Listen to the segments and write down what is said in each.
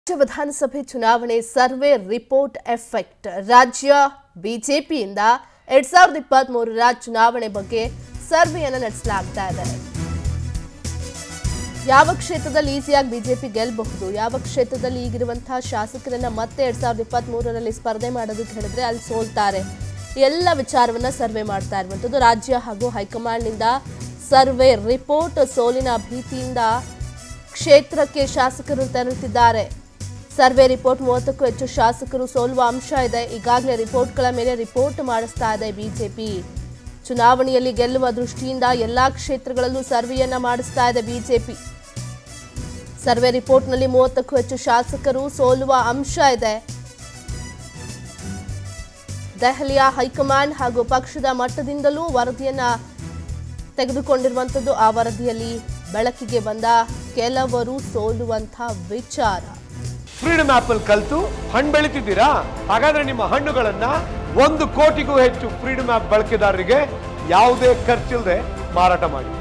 ರಾಜ್ಯ ವಿಧಾನಸಭೆ ಚುನಾವಣೆ ಸರ್ವೆ ರಿಪೋರ್ಟ್ ಎಫೆಕ್ಟ್ ರಾಜ್ಯ ಬಿಜೆಪಿಯಿಂದ ಎರಡ್ ಸಾವಿರದ ಇಪ್ಪತ್ತ್ ಮೂರರ ಚುನಾವಣೆ ಬಗ್ಗೆ ಸರ್ವೆಯನ್ನು ನಡೆಸಲಾಗ್ತಾ ಇದೆ ಯಾವ ಕ್ಷೇತ್ರದಲ್ಲಿ ಈಸಿಯಾಗಿ ಬಿಜೆಪಿ ಗೆಲ್ಲಬಹುದು ಯಾವ ಕ್ಷೇತ್ರದಲ್ಲಿ ಈಗಿರುವಂತಹ ಶಾಸಕರನ್ನ ಮತ್ತೆ ಎರಡ್ ಸಾವಿರದ ಇಪ್ಪತ್ತ್ ಮೂರರಲ್ಲಿ ಸ್ಪರ್ಧೆ ಮಾಡೋದಕ್ಕೆ ಹೇಳಿದ್ರೆ ಅಲ್ಲಿ ಸೋಲ್ತಾರೆ ಎಲ್ಲ ವಿಚಾರವನ್ನ ಸರ್ವೆ ಮಾಡ್ತಾ ಇರುವಂಥದ್ದು ರಾಜ್ಯ ಹಾಗೂ ಹೈಕಮಾಂಡ್ನಿಂದ ಸರ್ವೆ ರಿಪೋರ್ಟ್ ಸೋಲಿನ ಭೀತಿಯಿಂದ ಕ್ಷೇತ್ರಕ್ಕೆ ಶಾಸಕರು ತೆರಳುತ್ತಿದ್ದಾರೆ ಸರ್ವೆ ರಿಪೋರ್ಟ್ ಮೂವತ್ತಕ್ಕೂ ಹೆಚ್ಚು ಶಾಸಕರು ಸೋಲುವ ಅಂಶ ಇದೆ ಈಗಾಗಲೇ ರಿಪೋರ್ಟ್ಗಳ ಮೇಲೆ ರಿಪೋರ್ಟ್ ಮಾಡಿಸ್ತಾ ಇದೆ ಬಿಜೆಪಿ ಚುನಾವಣೆಯಲ್ಲಿ ಗೆಲ್ಲುವ ದೃಷ್ಟಿಯಿಂದ ಎಲ್ಲಾ ಕ್ಷೇತ್ರಗಳಲ್ಲೂ ಸರ್ವೆಯನ್ನ ಮಾಡಿಸ್ತಾ ಇದೆ ಬಿಜೆಪಿ ಸರ್ವೆ ರಿಪೋರ್ಟ್ನಲ್ಲಿ ಮೂವತ್ತಕ್ಕೂ ಹೆಚ್ಚು ಶಾಸಕರು ಸೋಲುವ ಅಂಶ ಇದೆ ದೆಹಲಿಯ ಹೈಕಮಾಂಡ್ ಹಾಗೂ ಪಕ್ಷದ ಮಟ್ಟದಿಂದಲೂ ವರದಿಯನ್ನ ತೆಗೆದುಕೊಂಡಿರುವಂಥದ್ದು ಆ ವರದಿಯಲ್ಲಿ ಬೆಳಕಿಗೆ ಬಂದ ಕೆಲವರು ಸೋಲುವಂತಹ ವಿಚಾರ ಫ್ರೀಡಮ್ ಆಪ್ ಅಲ್ಲಿ ಕಲ್ತು ಹಣ್ಣು ಬೆಳಿತಿದ್ದೀರಾ ಹಾಗಾದ್ರೆ ನಿಮ್ಮ ಹಣ್ಣುಗಳನ್ನ ಒಂದು ಕೋಟಿಗೂ ಹೆಚ್ಚು ಫ್ರೀಡಮ್ ಆಪ್ ಬಳಕೆದಾರರಿಗೆ ಯಾವುದೇ ಖರ್ಚಿಲ್ಲದೆ ಮಾರಾಟ ಮಾಡಿ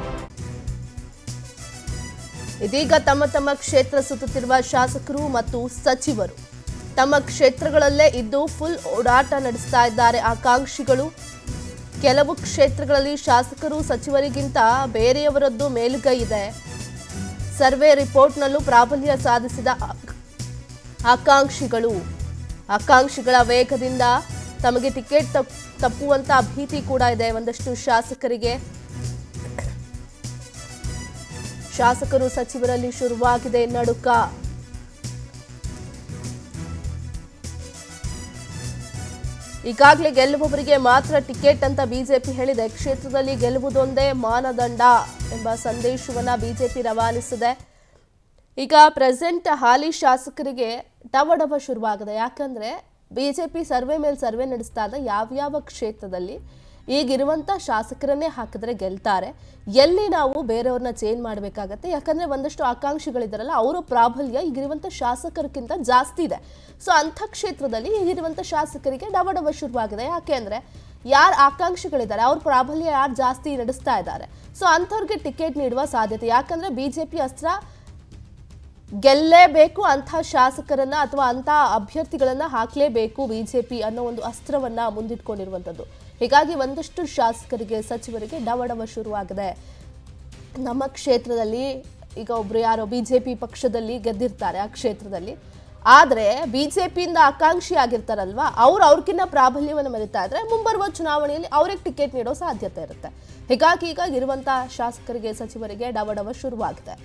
ಇದೀಗ ತಮ್ಮ ತಮ್ಮ ಕ್ಷೇತ್ರ ಸುತ್ತುತ್ತಿರುವ ಶಾಸಕರು ಮತ್ತು ಸಚಿವರು ತಮ್ಮ ಕ್ಷೇತ್ರಗಳಲ್ಲೇ ಇದ್ದು ಫುಲ್ ಓಡಾಟ ನಡೆಸ್ತಾ ಇದ್ದಾರೆ ಆಕಾಂಕ್ಷಿಗಳು ಕೆಲವು ಕ್ಷೇತ್ರಗಳಲ್ಲಿ ಶಾಸಕರು ಸಚಿವರಿಗಿಂತ ಬೇರೆಯವರದ್ದು ಮೇಲುಗೈ ಇದೆ ಸರ್ವೆ ರಿಪೋರ್ಟ್ನಲ್ಲೂ ಪ್ರಾಬಲ್ಯ ಸಾಧಿಸಿದ ಆಕ್- ಆಕಾಂಕ್ಷಿಗಳು ಆಕಾಂಕ್ಷಿಗಳ ವೇಗದಿಂದ ತಮಗೆ ಟಿಕೆಟ್ ತಪ್- ತಪ್ಪುವಂತ ಭೀತಿ ಕೂಡ ಇದೆ ಒಂದಷ್ಟು ಶಾಸಕರಿಗೆ ಶಾಸಕರು ಸಚಿವರಲ್ಲಿ ಶುರುವಾಗಿದೆ ನಡುಕ ಈಗಾಗಲೇ ಗೆಲ್ಲುವವರಿಗೆ ಮಾತ್ರ ಟಿಕೆಟ್ ಅಂತ ಬಿಜೆಪಿ ಹೇಳಿದೆ ಕ್ಷೇತ್ರದಲ್ಲಿ ಗೆಲ್ಲುವುದೊಂದೇ ಮಾನದಂಡ ಎಂಬ ಸಂದೇಶವನ್ನ ಬಿಜೆಪಿ ರವಾನಿಸಿದೆ ಈಗ ಪ್ರೆಸೆಂಟ್ ಹಾಲಿ ಶಾಸಕರಿಗೆ ಡವಡವ ಶುರುವಾಗಿದೆ ಯಾಕಂದ್ರೆ ಬಿಜೆಪಿ ಸರ್ವೆ ಮೇಲೆ ಸರ್ವೆ ನಡೆಸ್ತಾ ಇದೆ ಯಾವ್ಯಾವ ಕ್ಷೇತ್ರದಲ್ಲಿ ಈಗಿರುವಂಥ ಶಾಸಕರನ್ನೇ ಹಾಕಿದ್ರೆ ಗೆಲ್ತಾರೆ ಎಲ್ಲಿ ನಾವು ಬೇರೆಯವ್ರನ್ನ ಚೇಂಜ್ ಮಾಡಬೇಕಾಗತ್ತೆ ಯಾಕಂದ್ರೆ ಒಂದಷ್ಟು ಆಕಾಂಕ್ಷಿಗಳಿದಾರಲ್ಲ ಅವರ ಪ್ರಾಬಲ್ಯ ಈಗಿರುವಂಥ ಶಾಸಕರಿಗಿಂತ ಜಾಸ್ತಿ ಇದೆ ಸೊ ಅಂಥ ಕ್ಷೇತ್ರದಲ್ಲಿ ಈಗಿರುವಂಥ ಶಾಸಕರಿಗೆ ಡವಡವ ಶುರುವಾಗಿದೆ ಯಾಕೆ ಅಂದ್ರೆ ಯಾರು ಆಕಾಂಕ್ಷಿಗಳಿದ್ದಾರೆ ಅವ್ರ ಪ್ರಾಬಲ್ಯ ಯಾರು ಜಾಸ್ತಿ ನಡೆಸ್ತಾ ಇದ್ದಾರೆ ಸೊ ಅಂಥವ್ರಿಗೆ ಟಿಕೆಟ್ ನೀಡುವ ಸಾಧ್ಯತೆ ಯಾಕಂದ್ರೆ ಬಿಜೆಪಿ ಅಸ್ತ್ರ ಗೆಲ್ಲೇಬೇಕು ಅಂಥ ಶಾಸಕರನ್ನ ಅಥವಾ ಅಂಥ ಅಭ್ಯರ್ಥಿಗಳನ್ನ ಹಾಕ್ಲೇಬೇಕು ಬಿಜೆಪಿ ಅನ್ನೋ ಒಂದು ಅಸ್ತ್ರವನ್ನ ಮುಂದಿಟ್ಕೊಂಡಿರುವಂಥದ್ದು ಹೀಗಾಗಿ ಒಂದಷ್ಟು ಶಾಸಕರಿಗೆ ಸಚಿವರಿಗೆ ಡವಡವ ಶುರುವಾಗಿದೆ ನಮ್ಮ ಕ್ಷೇತ್ರದಲ್ಲಿ ಈಗ ಒಬ್ರು ಯಾರೋ ಬಿಜೆಪಿ ಪಕ್ಷದಲ್ಲಿ ಗೆದ್ದಿರ್ತಾರೆ ಆ ಕ್ಷೇತ್ರದಲ್ಲಿ ಆದ್ರೆ ಬಿಜೆಪಿಯಿಂದ ಆಕಾಂಕ್ಷಿ ಆಗಿರ್ತಾರಲ್ವಾ ಅವ್ರು ಅವ್ರಿಗಿನ್ನ ಪ್ರಾಬಲ್ಯವನ್ನು ಮೆರಿತಾ ಇದ್ರೆ ಮುಂಬರುವ ಚುನಾವಣೆಯಲ್ಲಿ ಅವ್ರಿಗೆ ಟಿಕೆಟ್ ನೀಡೋ ಸಾಧ್ಯತೆ ಇರುತ್ತೆ ಹೀಗಾಗಿ ಈಗ ಇರುವಂತ ಶಾಸಕರಿಗೆ ಸಚಿವರಿಗೆ ಡವಡವ ಶುರುವಾಗಿದೆ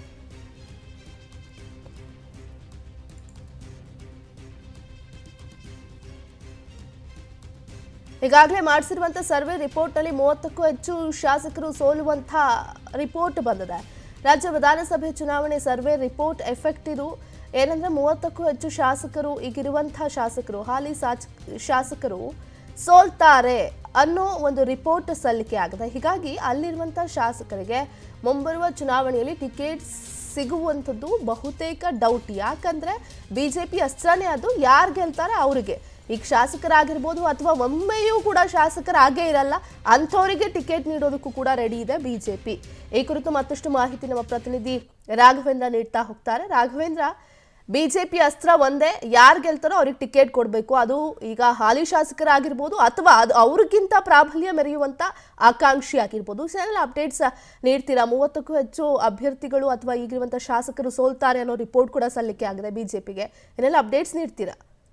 ಈಗಾಗಲೇ ಮಾಡಿಸಿರುವಂಥ ಸರ್ವೆ ರಿಪೋರ್ಟ್ನಲ್ಲಿ ಮೂವತ್ತಕ್ಕೂ ಹೆಚ್ಚು ಶಾಸಕರು ಸೋಲುವಂಥ ರಿಪೋರ್ಟ್ ಬಂದಿದೆ ರಾಜ್ಯ ವಿಧಾನಸಭೆ ಚುನಾವಣೆ ಸರ್ವೆ ರಿಪೋರ್ಟ್ ಎಫೆಕ್ಟ್ ಇದು ಏನಂದ್ರೆ ಮೂವತ್ತಕ್ಕೂ ಹೆಚ್ಚು ಶಾಸಕರು ಈಗಿರುವಂಥ ಶಾಸಕರು ಹಾಲಿ ಸಾಚ್- ಶಾಸಕರು ಸೋಲ್ತಾರೆ ಅನ್ನೋ ಒಂದು ರಿಪೋರ್ಟ್ ಸಲ್ಲಿಕೆ ಆಗಿದೆ ಹೀಗಾಗಿ ಅಲ್ಲಿರುವಂಥ ಶಾಸಕರಿಗೆ ಮುಂಬರುವ ಚುನಾವಣೆಯಲ್ಲಿ ಟಿಕೆಟ್ ಸಿಗುವಂಥದ್ದು ಬಹುತೇಕ ಡೌಟ್ ಯಾಕಂದ್ರೆ ಬಿಜೆಪಿ ಅಸ್ತ್ರನೇ ಅದು ಯಾರು ಗೆಲ್ತಾರೆ ಅವರಿಗೆ ಈಗ ಶಾಸಕರಾಗಿರ್ಬೋದು ಅಥವಾ ಒಮ್ಮೆಯೂ ಕೂಡ ಶಾಸಕರಾಗೇ ಇರಲ್ಲ ಅಂಥವರಿಗೆ ಟಿಕೆಟ್ ನೀಡೋದಕ್ಕೂ ಕೂಡ ರೆಡಿ ಇದೆ ಬಿಜೆಪಿ ಈ ಕುರಿತು ಮತ್ತಷ್ಟು ಮಾಹಿತಿ ನಮ್ಮ ಪ್ರತಿನಿಧಿ ರಾಘವೇಂದ್ರ ನೀಡ್ತಾ ಹೋಗ್ತಾರೆ ರಾಘವೇಂದ್ರ ಬಿಜೆಪಿ ಅಸ್ತ್ರ ಒಂದೇ ಯಾರು ಗೆಲ್ತಾರೋ ಅವ್ರಿಗೆ ಟಿಕೆಟ್ ಕೊಡಬೇಕು ಅದು ಈಗ ಹಾಲಿ ಶಾಸಕರಾಗಿರ್ಬೋದು ಅಥವಾ ಅದು ಅವ್ರಿಗಿಂತ ಪ್ರಾಬಲ್ಯ ಮೆರೆಯುವಂತ ಆಕಾಂಕ್ಷಿ ಆಗಿರ್ಬೋದು ಇದೆಲ್ಲ ಅಪ್ಡೇಟ್ಸ್ ನೀಡ್ತೀರಾ ಮೂವತ್ತಕ್ಕೂ ಹೆಚ್ಚು ಅಭ್ಯರ್ಥಿಗಳು ಅಥವಾ ಈಗಿರುವಂಥ ಶಾಸಕರು ಸೋಲ್ತಾರೆ ಅನ್ನೋ ರಿಪೋರ್ಟ್ ಕೂಡ ಸಲ್ಲಿಕೆ ಆಗಿದೆ ಬಿಜೆಪಿಗೆ ಏನೆಲ್ಲ ಅಪ್ಡೇಟ್ಸ್ ನೀಡ್ತೀರಾ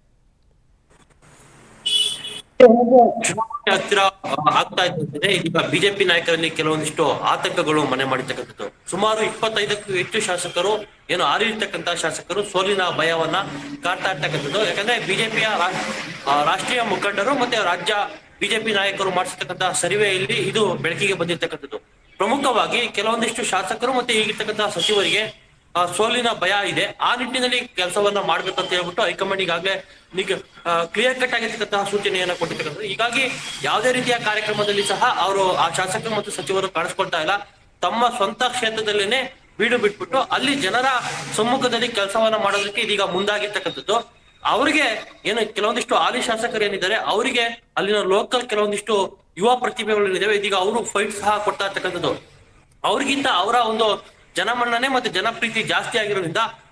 ಚುನಾವಣೆ ಹತ್ತಿರ ಆ, ಆಗ್ತಾ ಇದ್ದಂತೆ ಈಗ ಬಿಜೆಪಿ ನಾಯಕರಲ್ಲಿ ಕೆಲವೊಂದಿಷ್ಟು ಆತಂಕಗಳು ಮನೆ ಮಾಡಿರ್ತಕ್ಕಂಥದ್ದು ಸುಮಾರು ಇಪ್ಪತ್ತೈದಕ್ಕೂ ಹೆಚ್ಚು ಶಾಸಕರು ಏನು ಆರಿರ್ತಕ್ಕಂತ ಶಾಸಕರು ಸೋಲಿನ ಭಯವನ್ನ ಕಾಡ್ತಾ ಇರ್ತಕ್ಕಂಥದ್ದು ಯಾಕಂದ್ರೆ ಬಿಜೆಪಿಯ ರಾಷ್ಟ್ರೀಯ ಮುಖಂಡರು ಮತ್ತೆ ರಾಜ್ಯ ಬಿಜೆಪಿ ನಾಯಕರು ಮಾಡಿರ್ತಕ್ಕಂತ ಸರ್ವೆಯಲ್ಲಿ ಇದು ಬೆಳಕಿಗೆ ಬಂದಿರ್ತಕ್ಕಂಥದ್ದು ಪ್ರಮುಖವಾಗಿ ಕೆಲವೊಂದಿಷ್ಟು ಶಾಸಕರು ಮತ್ತೆ ಈಗಿರ್ತಕ್ಕಂತಹ ಸಚಿವರಿಗೆ ಆ, ಸೋಲಿನ ಭಯ ಇದೆ ಆ ನಿಟ್ಟಿನಲ್ಲಿ ಕೆಲಸವನ್ನ ಮಾಡ್ಬೇಕು ಅಂತ ಹೇಳ್ಬಿಟ್ಟು ಹೈಕಮಾಂಡ್ ಈಗಾಗಲೇ ನಿಗ ಕ್ಲಿಯರ್ ಕಟ್ ಆಗಿರ್ತಕ್ಕಂತಹ ಸೂಚನೆಯನ್ನ ಕೊಟ್ಟಿರ್ತಕ್ಕಂಥದ್ದು ಹೀಗಾಗಿ ಯಾವುದೇ ರೀತಿಯ ಕಾರ್ಯಕ್ರಮದಲ್ಲಿ ಸಹ ಅವರು ಆ ಶಾಸಕರು ಮತ್ತು ಸಚಿವರು ಕಾಣಿಸ್ಕೊಳ್ತಾ ಇಲ್ಲ ತಮ್ಮ ಸ್ವಂತ ಕ್ಷೇತ್ರದಲ್ಲೇನೆ ಬೀಡು ಬಿಟ್ಬಿಟ್ಟು ಅಲ್ಲಿ ಜನರ ಸಮ್ಮುಖದಲ್ಲಿ ಕೆಲಸವನ್ನ ಮಾಡೋದಕ್ಕೆ ಇದೀಗ ಮುಂದಾಗಿರ್ತಕ್ಕಂಥದ್ದು ಅವರಿಗೆ ಏನು ಕೆಲವೊಂದಿಷ್ಟು ಹಾಲಿ ಶಾಸಕರು ಏನಿದ್ದಾರೆ ಅವರಿಗೆ ಅಲ್ಲಿನ ಲೋಕಲ್ ಕೆಲವೊಂದಿಷ್ಟು ಯುವ ಪ್ರತಿಭೆಗಳು ಏನಿದಾವೆ ಇದೀಗ ಅವರು ಫೈಟ್ ಸಹ ಕೊಡ್ತಾ ಇರ್ತಕ್ಕಂಥದ್ದು ಅವ್ರಿಗಿಂತ ಅವರ ಒಂದು ಜನಮನ್ನಣೆ ಮತ್ತೆ ಜನಪ್ರೀತಿ ಜಾಸ್ತಿ ಆಗಿರೋದ್ರಿಂದ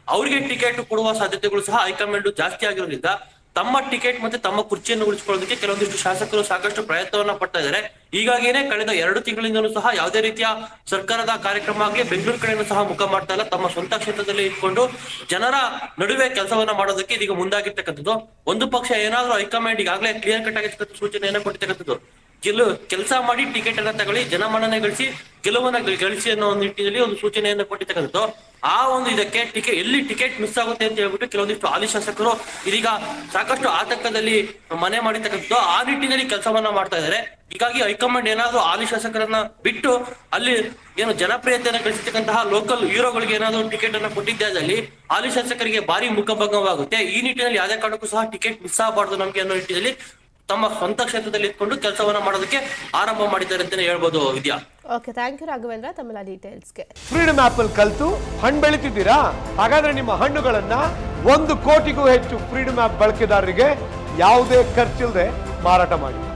ಅವರಿಗೆ ಟಿಕೆಟ್ ಕೊಡುವ ಸಾಧ್ಯತೆಗಳು ಸಹ ಹೈಕಮಾಂಡ್ ಜಾಸ್ತಿ ಆಗಿರೋದ್ರಿಂದ ತಮ್ಮ ಟಿಕೆಟ್ ಮತ್ತೆ ತಮ್ಮ ಕುರ್ಚಿಯನ್ನು ಉಳಿಸಿಕೊಳ್ಳೋದಕ್ಕೆ ಕೆಲವೊಂದಿಷ್ಟು ಶಾಸಕರು ಸಾಕಷ್ಟು ಪ್ರಯತ್ನವನ್ನ ಪಡ್ತಾ ಇದ್ದಾರೆ ಹೀಗಾಗಿನೇ ಕಳೆದ ಎರಡು ತಿಂಗಳಿಂದಲೂ ಸಹ ಯಾವುದೇ ರೀತಿಯ ಸರ್ಕಾರದ ಕಾರ್ಯಕ್ರಮ ಆಗಲಿ ಬೆಂಗಳೂರು ಕಡೆಯನ್ನು ಸಹ ಮುಖ ಮಾಡ್ತಾ ಇಲ್ಲ ತಮ್ಮ ಸ್ವಂತ ಕ್ಷೇತ್ರದಲ್ಲಿ ಇಟ್ಕೊಂಡು ಜನರ ನಡುವೆ ಕೆಲಸವನ್ನ ಮಾಡೋದಕ್ಕೆ ಇದೀಗ ಮುಂದಾಗಿರ್ತಕ್ಕಂಥದ್ದು ಒಂದು ಪಕ್ಷ ಏನಾದ್ರೂ ಹೈಕಮಾಂಡ್ ಈಗಾಗಲೇ ಕ್ಲಿಯರ್ ಕಟ್ ಆಗಿರ್ತಕ್ಕಂಥ ಸೂಚನೆಯನ್ನ ಕೊಟ್ಟಿರ್ತಕ್ಕಂಥದ್ದು ಗೆಲು ಕೆಲಸ ಮಾಡಿ ಟಿಕೆಟ್ ಅನ್ನ ತಗೊಳ್ಳಿ ಜನಮನ್ನಣೆ ಗಳಿಸಿ ಗೆಲುವನ್ನ ಗಳ- ಗಳಿಸಿ ಅನ್ನೋ ಒಂದು ನಿಟ್ಟಿನಲ್ಲಿ ಒಂದು ಸೂಚನೆಯನ್ನು ಕೊಟ್ಟಿರ್ತಕ್ಕಂಥದ್ದು ಆ ಒಂದು ಇದಕ್ಕೆ ಟಿಕೆಟ್ ಎಲ್ಲಿ ಟಿಕೆಟ್ ಮಿಸ್ ಆಗುತ್ತೆ ಅಂತ ಹೇಳ್ಬಿಟ್ಟು ಕೆಲವೊಂದಿಷ್ಟು ಹಾಲಿ ಶಾಸಕರು ಇದೀಗ ಸಾಕಷ್ಟು ಆತಂಕದಲ್ಲಿ ಮನೆ ಮಾಡಿರ್ತಕ್ಕಂಥದ್ದು ಆ ನಿಟ್ಟಿನಲ್ಲಿ ಕೆಲಸವನ್ನ ಮಾಡ್ತಾ ಇದ್ದಾರೆ ಹೀಗಾಗಿ ಹೈಕಮಾಂಡ್ ಏನಾದ್ರು ಹಾಲಿ ಶಾಸಕರನ್ನ ಬಿಟ್ಟು ಅಲ್ಲಿ ಏನು ಜನಪ್ರಿಯತೆಯನ್ನು ಗಳಿಸಿರ್ತಕ್ಕಂತಹ ಲೋಕಲ್ ಹೀರೋಗಳಿಗೆ ಏನಾದ್ರು ಟಿಕೆಟ್ ಅನ್ನ ಕೊಟ್ಟಿದ್ದೇ ಆದಲ್ಲಿ ಹಾಲಿ ಶಾಸಕರಿಗೆ ಭಾರಿ ಮುಖಭಂಗವಾಗುತ್ತೆ ಈ ನಿಟ್ಟಿನಲ್ಲಿ ಯಾವುದೇ ಕಾರಣಕ್ಕೂ ಸಹ ಟಿಕೆಟ್ ಮಿಸ್ ಆಗಬಾರ್ದು ನಮ್ಗೆ ಅನ್ನೋ ನಿಟ್ಟಿನಲ್ಲಿ ತಮ್ಮ ಸ್ವಂತ ಕ್ಷೇತ್ರದಲ್ಲಿ ಇಟ್ಕೊಂಡು ಕೆಲಸವನ್ನ ಮಾಡೋದಕ್ಕೆ ಆರಂಭ ಮಾಡಿದ್ದಾರೆ ಅಂತಾನೆ ಹೇಳ್ಬೋದು Vidya okay thank you Raghavendra ತಮ್ಮೆಲ್ಲ ಡೀಟೇಲ್ಸ್ಗೆ ಫ್ರೀಡಮ್ ಆಪ್ ಅಲ್ಲಿ ಕಲ್ತು ಹಣ್ಣು ಬೆಳಿತಿದ್ದೀರಾ ಹಾಗಾದ್ರೆ ನಿಮ್ಮ ಹಣ್ಣುಗಳನ್ನ ಒಂದು ಕೋಟಿಗೂ ಹೆಚ್ಚು ಫ್ರೀಡಮ್ ಆಪ್ ಬಳಕೆದಾರರಿಗೆ ಯಾವುದೇ ಖರ್ಚಿಲ್ಲದೆ ಮಾರಾಟ ಮಾಡಿ